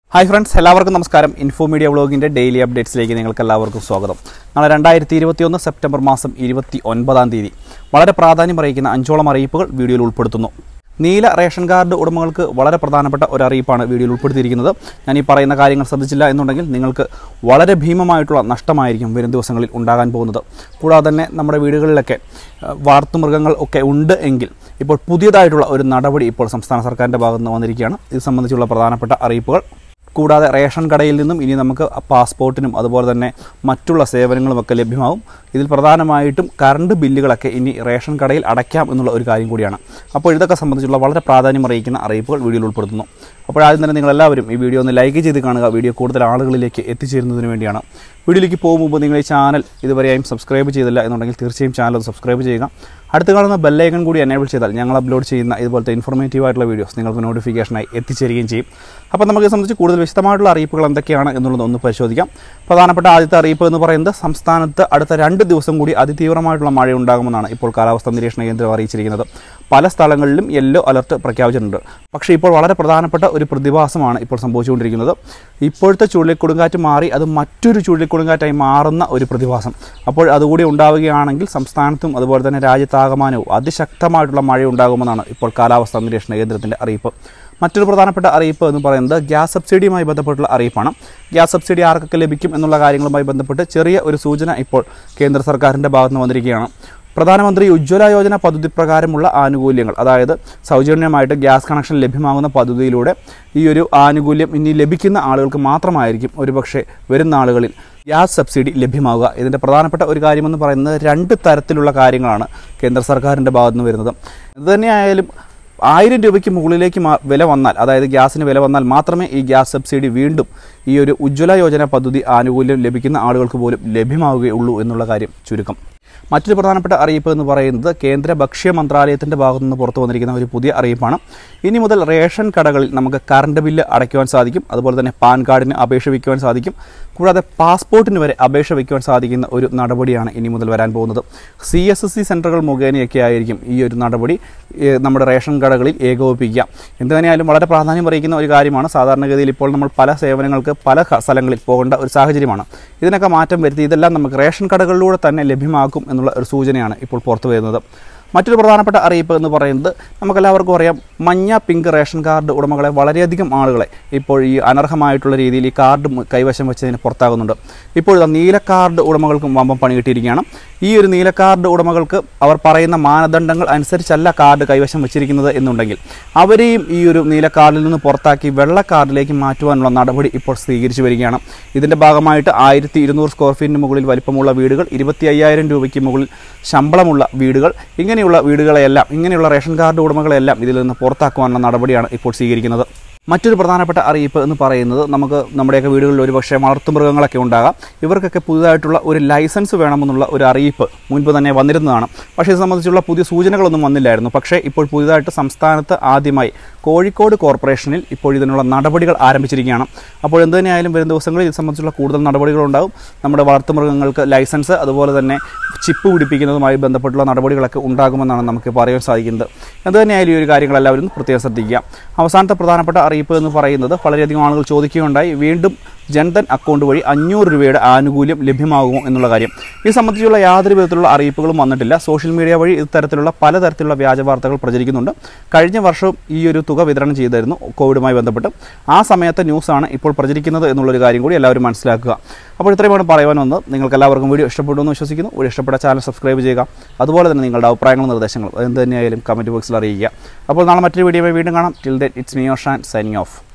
hi friends എല്ലാവർക്കും നമസ്കാരം info media വ്ളോഗിൻ്റെ ഡെയിലി അപ്ഡേറ്റ്സിലേക്ക് നിങ്ങൾക്ക് എല്ലാവർക്കും സ്വാഗതം നാളെ രണ്ടായിരത്തി ഇരുപത്തിയൊന്ന് സെപ്റ്റംബർ മാസം ഇരുപത്തി ഒൻപതാം തീയതി വളരെ പ്രാധാന്യം അറിയിക്കുന്ന അഞ്ചോളം അറിയിപ്പുകൾ വീഡിയോയിൽ ഉൾപ്പെടുത്തുന്നു നീല റേഷൻ കാർഡ് ഉടമകൾക്ക് വളരെ പ്രധാനപ്പെട്ട ഒരു അറിയിപ്പാണ് വീഡിയോയിൽ ഉൾപ്പെടുത്തിയിരിക്കുന്നത് ഞാൻ ഈ പറയുന്ന കാര്യങ്ങൾ ശ്രദ്ധിച്ചില്ല എന്നുണ്ടെങ്കിൽ നിങ്ങൾക്ക് വളരെ ഭീമമായിട്ടുള്ള നഷ്ടമായിരിക്കും വരും ദിവസങ്ങളിൽ ഉണ്ടാകാൻ പോകുന്നത് കൂടാതെ തന്നെ നമ്മുടെ വീടുകളിലൊക്കെ ഏഹ്, വളർത്തുമൃഗങ്ങൾ ഒക്കെ ഉണ്ട് എങ്കിൽ ഇപ്പോൾ പുതിയതായിട്ടുള്ള ഒരു നടപടി ഇപ്പോൾ സംസ്ഥാന സർക്കാരിൻ്റെ ഭാഗത്ത് നിന്ന് വന്നിരിക്കുകയാണ് ഇത് സംബന്ധിച്ചുള്ള പ്രധാനപ്പെട്ട അറിയിപ്പുകൾ കൂടാതെ റേഷൻ കടയിൽ നിന്നും ഇനി നമുക്ക് പാസ്പോർട്ടിനും അതുപോലെ തന്നെ മറ്റുള്ള സേവനങ്ങളുമൊക്കെ ലഭ്യമാവും ഇതിൽ പ്രധാനമായിട്ടും കറണ്ട് ബില്ലുകളൊക്കെ ഇനി റേഷൻ കടയിൽ അടയ്ക്കാം എന്നുള്ള ഒരു കാര്യം കൂടിയാണ് അപ്പോൾ ഇതൊക്കെ സംബന്ധിച്ചുള്ള വളരെ പ്രാധാന്യം അറിയിക്കുന്ന അറിയിപ്പുകൾ വീഡിയോയിൽ ഉൾപ്പെടുത്തുന്നു അപ്പോൾ ആദ്യം തന്നെ നിങ്ങളെല്ലാവരും ഈ വീഡിയോ ഒന്ന് ലൈക്ക് ചെയ്ത് കാണുക വീഡിയോ കൂടുതൽ ആളുകളിലേക്ക് എത്തിച്ചേരുന്നതിന് വേണ്ടിയാണ് വീഡിയോയിലേക്ക് പോകും മുമ്പ് നിങ്ങൾ ഈ ചാനൽ ഇതുവരെയും സബ്സ്ക്രൈബ് ചെയ്തില്ല എന്നുണ്ടെങ്കിൽ തീർച്ചയായും ചാനൽ ഒന്ന് സബ്സ്ക്രൈബ് ചെയ്യുക അടുത്ത് കാണുന്ന ബെല്ലൈക്കൺ കൂടി എനേബിൾ ചെയ്താൽ ഞങ്ങൾ അപ്ലോഡ് ചെയ്യുന്ന ഇതുപോലത്തെ ഇൻഫോർമേറ്റീവ് ആയിട്ടുള്ള വീഡിയോസ് നിങ്ങൾക്ക് നോട്ടിഫിക്കേഷനായി എത്തിച്ചേരുകയും ചെയ്യും അപ്പോൾ നമുക്ക് ഇത് സംബന്ധിച്ച് കൂടുതൽ വിശദമായിട്ടുള്ള അറിയിപ്പുകൾ എന്തൊക്കെയാണ് എന്നുള്ളത് ഒന്ന് പരിശോധിക്കാം പ്രധാനപ്പെട്ട ആദ്യത്തെ അറിയിപ്പ് എന്ന് പറയുന്നത് സംസ്ഥാനത്ത് അടുത്ത രണ്ട് ദിവസം കൂടി അതിതീവ്രമായിട്ടുള്ള മഴ ഉണ്ടാകുമെന്നാണ് ഇപ്പോൾ കാലാവസ്ഥാ നിരീക്ഷണ കേന്ദ്രം അറിയിച്ചിരിക്കുന്നത് പല സ്ഥലങ്ങളിലും യെല്ലോ അലർട്ട് പ്രഖ്യാപിച്ചിട്ടുണ്ട് പക്ഷേ ഇപ്പോൾ വളരെ പ്രധാനപ്പെട്ട ഒരു പ്രതിഭാസമാണ് ഇപ്പോൾ സംഭവിച്ചുകൊണ്ടിരിക്കുന്നത് ഇപ്പോഴത്തെ ചുഴലിക്കൊടുങ്കാറ്റ് മാറി അത് മറ്റൊരു ചുഴലിക്കൊടുങ്കാറ്റായി മാറുന്ന ഒരു പ്രതിഭാസം അപ്പോൾ അതുകൂടി ഉണ്ടാവുകയാണെങ്കിൽ സംസ്ഥാനത്തും അതുപോലെ തന്നെ രാജ്യത്താകമാനവും അതിശക്തമായിട്ടുള്ള മഴ ഉണ്ടാകുമെന്നാണ് ഇപ്പോൾ കാലാവസ്ഥാ നിരീക്ഷണ കേന്ദ്രത്തിൻ്റെ അറിയിപ്പ് മറ്റൊരു പ്രധാനപ്പെട്ട അറിയിപ്പ് എന്ന് പറയുന്നത് ഗ്യാസ് സബ്സിഡിയുമായി ബന്ധപ്പെട്ടുള്ള അറിയിപ്പാണ് ഗ്യാസ് സബ്സിഡി ആർക്കൊക്കെ ലഭിക്കും എന്നുള്ള കാര്യങ്ങളുമായി ബന്ധപ്പെട്ട് ചെറിയ ഒരു സൂചന ഇപ്പോൾ കേന്ദ്ര സർക്കാരിൻ്റെ ഭാഗത്ത് നിന്ന് വന്നിരിക്കുകയാണ് പ്രധാനമന്ത്രി ഉജ്ജ്വല യോജന പദ്ധതി പ്രകാരമുള്ള ആനുകൂല്യങ്ങൾ അതായത് സൗജന്യമായിട്ട് ഗ്യാസ് കണക്ഷൻ ലഭ്യമാകുന്ന പദ്ധതിയിലൂടെ ഈ ഒരു ആനുകൂല്യം ഇനി ലഭിക്കുന്ന ആളുകൾക്ക് മാത്രമായിരിക്കും ഒരുപക്ഷെ വരുന്ന ആളുകളിൽ ഗ്യാസ് സബ്സിഡി ലഭ്യമാവുക ഇതിൻ്റെ പ്രധാനപ്പെട്ട ഒരു കാര്യമെന്ന് പറയുന്നത് രണ്ട് തരത്തിലുള്ള കാര്യങ്ങളാണ് കേന്ദ്ര സർക്കാരിൻ്റെ ഭാഗത്ത് നിന്ന് വരുന്നത് അതുതന്നെയായാലും ആയിരം രൂപയ്ക്ക് മുകളിലേക്ക് മാ- വില വന്നാൽ അതായത് ഗ്യാസിന് വില വന്നാൽ മാത്രമേ ഈ ഗ്യാസ് സബ്സിഡി വീണ്ടും ഈ ഒരു ഉജ്ജ്വല യോജന പദ്ധതി ആനുകൂല്യം ലഭിക്കുന്ന ആളുകൾക്ക് പോലും ലഭ്യമാവുകയുള്ളൂ എന്നുള്ള കാര്യം ചുരുക്കം മറ്റൊരു പ്രധാനപ്പെട്ട അറിയിപ്പ് എന്ന് പറയുന്നത് കേന്ദ്ര ഭക്ഷ്യ മന്ത്രാലയത്തിൻ്റെ ഭാഗത്തു നിന്ന് പുറത്തു വന്നിരിക്കുന്ന ഒരു പുതിയ അറിയിപ്പാണ് ഇനി മുതൽ റേഷൻ കടകളിൽ നമുക്ക് കറണ്ട് ബില്ല് അടയ്ക്കുവാൻ സാധിക്കും അതുപോലെ തന്നെ പാൻ കാർഡിന് അപേക്ഷ വയ്ക്കുവാൻ സാധിക്കും കൂടാതെ പാസ്പോർട്ടിന് വരെ അപേക്ഷ വയ്ക്കുവാൻ സാധിക്കുന്ന ഒരു നടപടിയാണ് ഇനി മുതൽ വരാൻ പോകുന്നത് സി എസ് എസ് സി സെൻറ്ററുകൾ മുഖേനയൊക്കെ ആയിരിക്കും ഈ ഒരു നടപടി ഏഹ്, നമ്മുടെ റേഷൻ കടകളിൽ ഏകോപിപ്പിക്കുക എന്ത് തന്നെയായാലും വളരെ പ്രാധാന്യം അറിയിക്കുന്ന ഒരു കാര്യമാണ് സാധാരണഗതിയിൽ ഇപ്പോൾ നമ്മൾ പല സേവനങ്ങൾക്ക് പല ക- സ്ഥലങ്ങളിൽ പോകേണ്ട ഒരു സാഹചര്യമാണ് ഇതിനൊക്കെ മാറ്റം വരുത്തി ഇതെല്ലാം നമുക്ക് റേഷൻ കടകളിലൂടെ തന്നെ ലഭ്യമാക്കും എന്നുള്ള ഒരു സൂചനയാണ് ഇപ്പോൾ പുറത്തു വരുന്നത് മറ്റൊരു പ്രധാനപ്പെട്ട അറിയിപ്പ് എന്ന് പറയുന്നത് നമുക്കെല്ലാവർക്കും അറിയാം മഞ്ഞ പിങ്ക് റേഷൻ കാർഡ് ഉടമകളെ വളരെയധികം ആളുകളെ ഇപ്പോൾ ഈ അനർഹമായിട്ടുള്ള രീതിയിൽ ഈ കാർഡ് മു- കൈവശം വെച്ചതിന് പുറത്താകുന്നുണ്ട് ഇപ്പോൾ ഇതാ നീല കാർഡ് ഉടമകൾക്കും വമ്പം പണി കിട്ടിയിരിക്കുകയാണ് ഈ ഒരു നീല കാർഡ് ഉടമകൾക്ക് അവർ പറയുന്ന മാനദണ്ഡങ്ങൾ അനുസരിച്ചല്ല കാർഡ് കൈവശം വെച്ചിരിക്കുന്നത് എന്നുണ്ടെങ്കിൽ അവരെയും ഈ ഒരു നീല കാർഡിൽ നിന്ന് പുറത്താക്കി വെള്ള കാർഡിലേക്ക് മാറ്റുവാനുള്ള നടപടി ഇപ്പോൾ സ്വീകരിച്ചു വരികയാണ് ഇതിൻ്റെ ഭാഗമായിട്ട് ആയിരത്തി ഇരുന്നൂറ് സ്ക്വയർ ഫീറ്റിന് മുകളിൽ വലിപ്പമുള്ള വീടുകൾ ഇരുപത്തി അയ്യായിരം രൂപയ്ക്ക് മുകളിൽ ശമ്പളമുള്ള വീടുകൾ ഇങ്ങനെയുള്ള വീടുകളെയെല്ലാം ഇങ്ങനെയുള്ള റേഷൻ കാർഡ് ഉടമകളെല്ലാം ഇതിൽ നിന്ന് പുറത്താക്കുവാനുള്ള നടപടിയാണ് ഇപ്പോൾ സ്വീകരിക്കുന്നത് മറ്റൊരു പ്രധാനപ്പെട്ട അറിയിപ്പ് എന്ന് പറയുന്നത് നമുക്ക് നമ്മുടെയൊക്കെ വീടുകളിൽ ഒരുപക്ഷെ വളർത്തുമൃഗങ്ങളൊക്കെ ഉണ്ടാകാം ഇവർക്കൊക്കെ പുതുതായിട്ടുള്ള ഒരു ലൈസൻസ് വേണമെന്നുള്ള ഒരു അറിയിപ്പ് മുൻപ് തന്നെ വന്നിരുന്നതാണ് പക്ഷേ ഇത് സംബന്ധിച്ചുള്ള പുതിയ സൂചനകളൊന്നും വന്നില്ലായിരുന്നു പക്ഷേ ഇപ്പോൾ പുതിയതായിട്ട് സംസ്ഥാനത്ത് ആദ്യമായി കോഴിക്കോട് കോർപ്പറേഷനിൽ ഇപ്പോൾ ഇതിനുള്ള നടപടികൾ ആരംഭിച്ചിരിക്കുകയാണ് അപ്പോൾ എന്ത് തന്നെയായാലും വരും ദിവസങ്ങളിൽ ഇത് സംബന്ധിച്ചുള്ള കൂടുതൽ നടപടികളുണ്ടാവും നമ്മുടെ വളർത്തുമൃഗങ്ങൾക്ക് ലൈസൻസ് അതുപോലെ തന്നെ ചിപ്പ് പിടിപ്പിക്കുന്നതുമായി ബന്ധപ്പെട്ടുള്ള നടപടികളൊക്കെ ഉണ്ടാകുമെന്നാണ് നമുക്ക് പറയാൻ സാധിക്കുന്നത് എന്ത് തന്നെയായാലും ഈ ഒരു കാര്യങ്ങൾ എല്ലാവരും പ്രത്യേകം ശ്രദ്ധിക്കുക അവസാനത്തെ പ്രധാനപ്പെട്ട അറിയിപ്പ് എന്ന് പറയുന്നത് വളരെയധികം ആളുകൾ ചോദിക്കുകയുണ്ടായി വീണ്ടും ജൻധൻ അക്കൗണ്ട് വഴി അഞ്ഞൂറ് രൂപയുടെ ആനുകൂല്യം ലഭ്യമാകുമോ എന്നുള്ള കാര്യം ഇത് സംബന്ധിച്ചുള്ള യാതൊരു വിധത്തിലുള്ള അറിയിപ്പുകളും വന്നിട്ടില്ല സോഷ്യൽ മീഡിയ വഴി ഇത്തരത്തിലുള്ള പലതരത്തിലുള്ള വ്യാജ വാർത്തകൾ പ്രചരിക്കുന്നുണ്ട് കഴിഞ്ഞ വർഷവും ഈ ഒരു തുക വിതരണം ചെയ്തിരുന്നു കോവിഡുമായി ബന്ധപ്പെട്ട് ആ സമയത്തെ ന്യൂസാണ് ഇപ്പോൾ പ്രചരിക്കുന്നത് എന്നുള്ളൊരു കാര്യം കൂടി എല്ലാവരും മനസ്സിലാക്കുക അപ്പോൾ ഇത്രയുമാണ് പറയുവാൻ വന്നത് നിങ്ങൾക്ക് എല്ലാവർക്കും വീഡിയോ ഇഷ്ടപ്പെട്ടു എന്ന് വിശ്വസിക്കുന്നു വീഡിയോ ഇഷ്ടപ്പെട്ട ചാനൽ സബ്സ്ക്രൈബ് ചെയ്യുക അതുപോലെ തന്നെ നിങ്ങളുടെ അഭിപ്രായങ്ങളും നിർദ്ദേശങ്ങളും എന്ത് തന്നെയായാലും കമൻറ്റ് ബോക്സിൽ അറിയിക്കുക അപ്പോൾ നാളെ മറ്റൊരു വീഡിയോ വീണ്ടും കാണാം till then it's me your Shan signing of